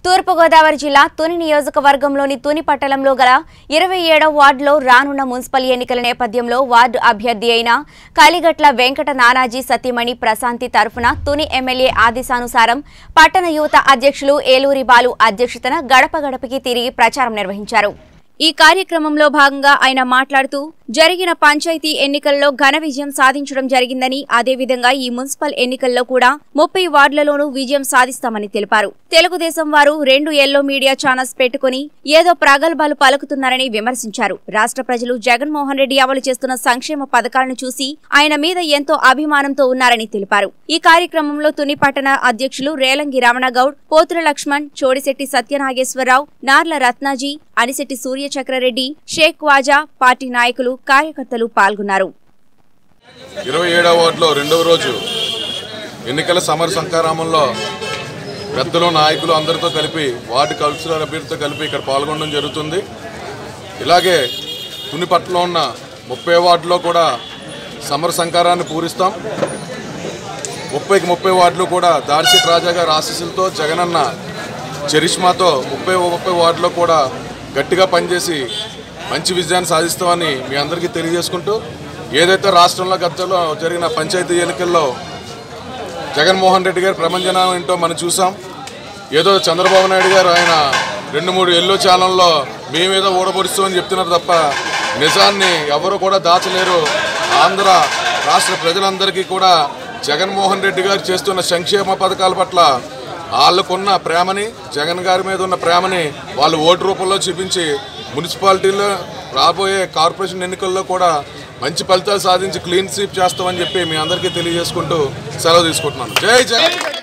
తూర్పుగోదావరి జిల్లా తుని నియోజకవర్గంలోని తుని పట్టణంలో గల ఇరవై ఏడవ వార్డులో రానున్న మున్సిపల్ ఎన్నికల నేపథ్యంలో వార్డు అభ్యర్థి అయిన కలిగట్ల వెంకట నానాజీ సతీమణి ప్రశాంతి తరఫున తుని ఎమ్మెల్యే ఆదేశానుసారం పట్టణ యువత అధ్యక్షులు ఏలూరి బాలు అధ్యక్షతన గడప గడపకి తిరిగి ప్రచారం నిర్వహించారు ఈ కార్యక్రమంలో భాగంగా ఆయన మాట్లాడుతూ జరిగిన పంచాయతీ ఎన్నికల్లో ఘన విజయం సాధించడం జరిగిందని అదేవిధంగా ఈ మున్సిపల్ ఎన్నికల్లో కూడా ముప్పై వార్డులలోనూ విజయం సాధిస్తామని తెలిపారు తెలుగుదేశం వారు రెండు ఎల్లో మీడియా ఛానల్స్ పెట్టుకుని ఏదో ప్రగల్భాలు పలుకుతున్నారని విమర్శించారు రాష్ట్ర ప్రజలు జగన్మోహన్ రెడ్డి అమలు చేస్తున్న సంక్షేమ పథకాలను చూసి ఆయన మీద ఎంతో అభిమానంతో ఉన్నారని తెలిపారు ఈ కార్యక్రమంలో తుని పట్టణ అధ్యక్షులు రేలంగి రమణగౌడ్ పోతుల లక్ష్మణ్ చోడిశెట్టి సత్యనాగేశ్వరరావు నార్ల రత్నాజీ అనిశెట్టి సూర్యచక్రరెడ్డి షేక్ వాజా పార్టీ నాయకులు కార్యకర్తలు పాల్గొన్నారు ఇరవై ఏడవ వార్డులో రెండవ రోజు ఎన్నికల సమర సంకారామంలో పెద్దలు నాయకులు అందరితో కలిపి వార్డు కౌన్సిలర్ అభ్యర్థితో కలిపి ఇక్కడ పాల్గొనడం జరుగుతుంది ఇలాగే తునిపట్లలో ఉన్న ముప్పై వార్డులో కూడా సమర సంకారాన్ని పూరిస్తాం ముప్పైకి ముప్పై వార్డులు కూడా దార్శిక్ రాజా గారి ఆశీస్సులతో జగనన్న చరిష్మాతో ముప్పై ముప్పై వార్డులో కూడా గట్టిగా పనిచేసి మంచి విజయాన్ని సాధిస్తామని మీ అందరికీ తెలియజేసుకుంటూ ఏదైతే రాష్ట్రంలో గతంలో జరిగిన పంచాయతీ ఎన్నికల్లో జగన్మోహన్ రెడ్డి గారి ప్రపంచనం ఏంటో మనం చూసాం ఏదో చంద్రబాబు నాయుడు గారు ఆయన రెండు మూడు ఎల్లో ఛానల్లో మేమేదో ఓడబొడుస్తామని చెప్తున్నారు తప్ప నిజాన్ని ఎవరు కూడా దాచలేరు ఆంధ్ర రాష్ట్ర ప్రజలందరికీ కూడా జగన్మోహన్ రెడ్డి గారు చేస్తున్న సంక్షేమ పథకాల పట్ల వాళ్ళకున్న ప్రేమని జగన్ గారి మీద ఉన్న ప్రేమని వాళ్ళు ఓటు రూపంలో చూపించి మున్సిపాలిటీలో రాబోయే కార్పొరేషన్ ఎన్నికల్లో కూడా మంచి ఫలితాలు సాధించి క్లీన్ స్వీప్ చేస్తామని చెప్పి మీ అందరికీ తెలియజేసుకుంటూ సెలవు తీసుకుంటున్నాను జై జగన్